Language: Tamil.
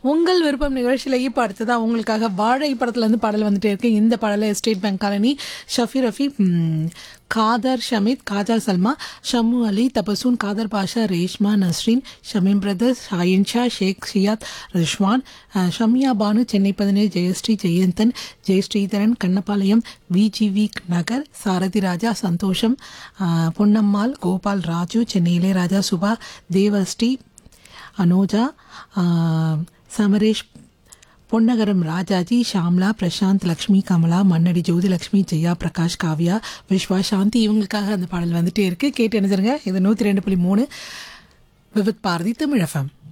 உங்கள் விருப்பம் நிகழ்ச்சியில் இப்போ அடுத்ததா உங்களுக்காக வாழை படத்துல இருந்து பாடல் வந்துட்டே இருக்கு இந்த பாடல state bank colony Shafi Rafi ம், காதர் ஷமீத் காஜா சல்மா ஷம்மு அலி தபசூன் காதர் பாஷா ரேஷ்மா நஸ்ரீன் ஷமீம் பிரதர்ஸ் ஷாயின் ஷா ஷேக் ஷியாத் ரிஷ்வான் அஹ், ஷமியா பானு சென்னை பதினேழு ஜெயஸ்ரீ ஜெயந்தன் ஜெயஸ்ரீதரன் கண்ணபாளையம் விஜிவி நகர் சாரதி ராஜா சந்தோஷம் அஹ், பொன்னம்மாள் கோபால் ராஜு சென்னை இளையராஜா சுபா தேவஸ்ரீ அனோஜா ஆஹ், சமரேஷ் பொன்னகரம் ராஜாஜி ஷாம்லா பிரசாந்த் லக்ஷ்மி கமலா மன்னடி ஜோதி லக்ஷ்மி ஜெயா பிரகாஷ் காவ்யா விஸ்வா சாந்தி இவங்களுக்காக அந்த பாடல் வந்துட்டே இருக்கு கேட்டு நினைச்சிருங்க இது நூற்றி ரெண்டு புள்ளி மூணு விவித் பாரதி தமிழ் எஃப்எம்